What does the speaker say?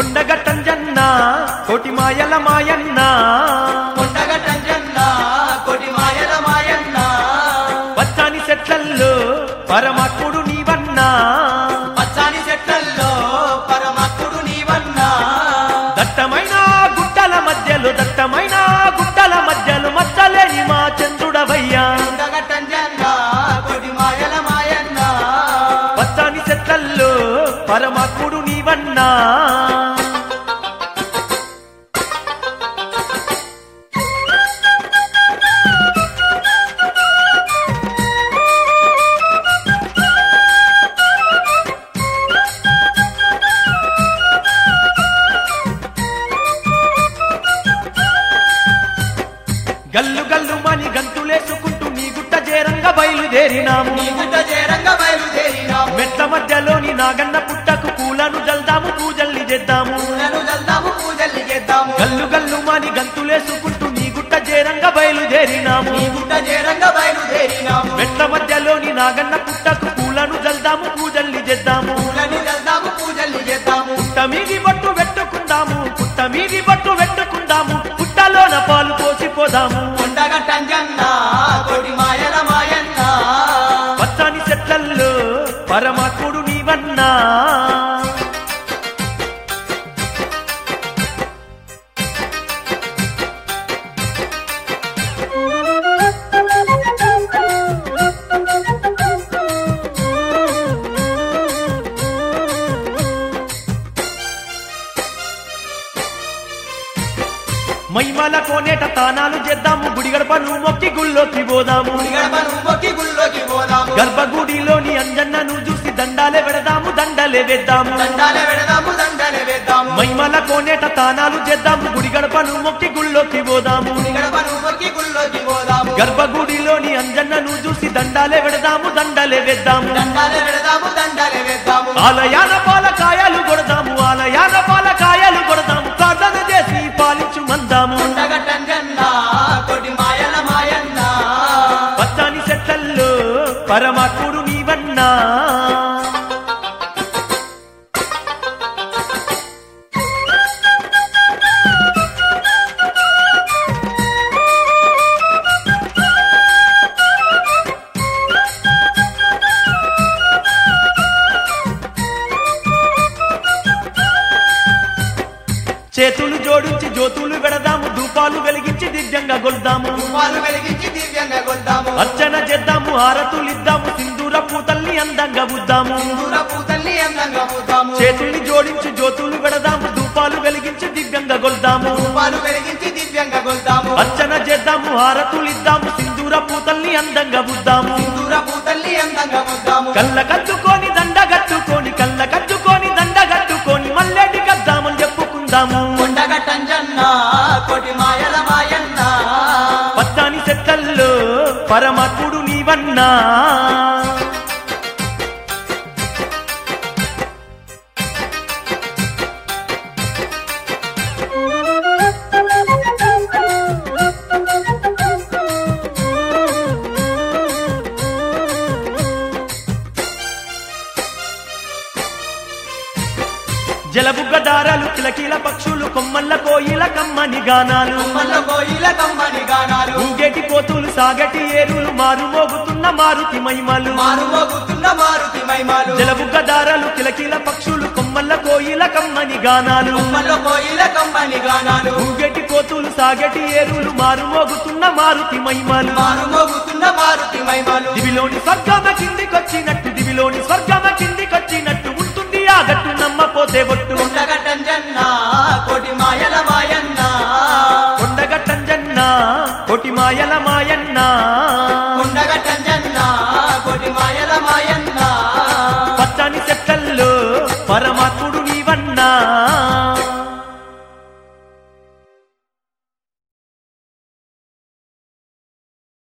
కొండగట్టంజన్న కోటి మాయల మాయన్న కొండగట్టంజన్న కొటి మాయల మాయన్న పచ్చాని చెట్లల్లో పరమాత్ముడు నీవన్నా పచ్చాని చెట్లల్లో పరమాత్ముడు నీవన్నా దట్టమైన గుట్టల మధ్యలో దట్టమైన గుట్టల మధ్యలో మచ్చలేని మా చంద్రుడవయ్యా కొండగట్టంజన్న కొటి మాయల మాయన్న పచ్చాని చెట్లల్లో పరమాత్ముడు నీవన్నా గల్లు గల్లు మని గంతులేసుకుంటూ నీ గుట్ట చేరంగా బయలుదేరినాము నీ గుడ్డ చేరంగా బయలుదేరినాము మెట్ల మధ్యలోని నాగన్న పుట్టకు పూలను జల్దాము పూజల్ని చేద్దాము పూలను చల్దాము పూజల్ని చేద్దాము గల్లు గల్లు మని గంతులేసుకుంటూ నీ గుట్ట చేరంగా బయలుదేరినాము నీ గుడ్డ చేరంగా బయలుదేరినాము మెట్ల మధ్యలోని నాగన్న పుట్టకు పూలను జల్దాము పూజల్ని చేద్దాము పూలను చల్దాము పూజల్ని చేద్దాము పుట్ట మీది బట్టు పెట్టుకుందాము పుట్ట మీది బట్టు పెట్టుకుందాము పుట్టలోన పాలు పోసిపోదాము కొండగట్టంజన్న కొటి మాయల మాయన్న పచ్చని చెట్లల్లో పరమాత్ముడు నీవన్నా మైమల కోనేట తానాలు చేద్దాము గుడి గడపను మొక్కి గుళ్ళోకి పోదాము గడపను మొక్కి గుళ్ళోకి పోదాము గర్భగుడిలోని అంజన్నను చూసి దండాలే పెడదాము దండలే వేద్దాము దండాలే పెడదాము దండలే వేద్దాము మైమల కోనేట తానాలు చేద్దాము గుడి గడపను మొక్కి గుళ్ళోకి పోదాము గడపను మొక్కి గుళ్ళోకి పోదాము గర్భగుడిలోని అంజన్నను చూసి దండాలే పెడదాము దండలే వేద్దాము దండాలే పెడదాము దండలే వేద్దాము ఆలయాల పాలకాయలు కొడదాము ఆలయాల పాలకాయలు కొడదాము ప్రార్థన చేసి పాలించు మందాము కొండగట్టంజన్న కొటి మాయల మాయన్న పచ్చని చెట్లల్లో పరమాత్ముడు నీవన్నా చేతులు జోడించి జ్యోతులు పెడదాము ధూపాలు వెలిగించి దివ్యంగా గొల్దాము వాళ్ళు వెలిగించి దివ్యంగా కొద్దాము అర్చన చేద్దాము హారతులు ఇద్దాము సింధూర పూతల్ని అందంగా బుద్దాము దూర పూతల్ని అందంగా పూతాము చేతుల్ని జోడించి జ్యోతులు పెడదాము ధూపాలు వెలిగించి దివ్యంగా గొల్దాము వాళ్ళు వెలిగించి దివ్యంగా కొద్దాము అర్చన చేద్దాము హారతులు ఇద్దాము సింధూర పూతల్ని అందంగా బుద్దాము దూర పూతల్ని అందంగా కొద్దాము కళ్ళ కట్టుకొని దండ కట్టుకొని కళ్ళ కట్టుకొని దండ కట్టుకొని మల్లెడి కద్దామని చెప్పుకుందాము కొండగట్టంజన్న కొటి మాయల మాయన్న పచ్చాని చెట్లల్లో పరమాత్ముడు నీవన్నా జలబుగ్గ దారాలు కిలకిల పక్షులు కొమ్మల్ల కోయిల కమ్మని గానాలు మల్ల కోయిల కమ్మని గానాలు ఊగేటి కోతులు సాగటి ఏరులు మారు మోగుతున్న మారుతి మహిమలు మారు మోగుతున్న మారుతి మైమాలు జలబుగ్గ దారాలు కిలకిల పక్షులు కొమ్మల్ల కోయిల కమ్మని గానాలు మల్ల కోయిల కమ్మని గానాలు ఊగేటి కోతులు సాగటి ఏరులు మారు మోగుతున్న మారుతి మహిమలు మారు మోగుతున్న మారుతి మైమాలు దివిలోని స్వర్గమ కిందికొచ్చినట్టు దివిలోని స్వర్గమ కిందికొచ్చినట్టు ఉంటుంది ఆ గట్టు నమ్మపోతే ఒట్టు కొండగట్టంజన్న కోటి మాయల మాయన్న కొండగట్టంజన్న కోటి మాయల మాయన్న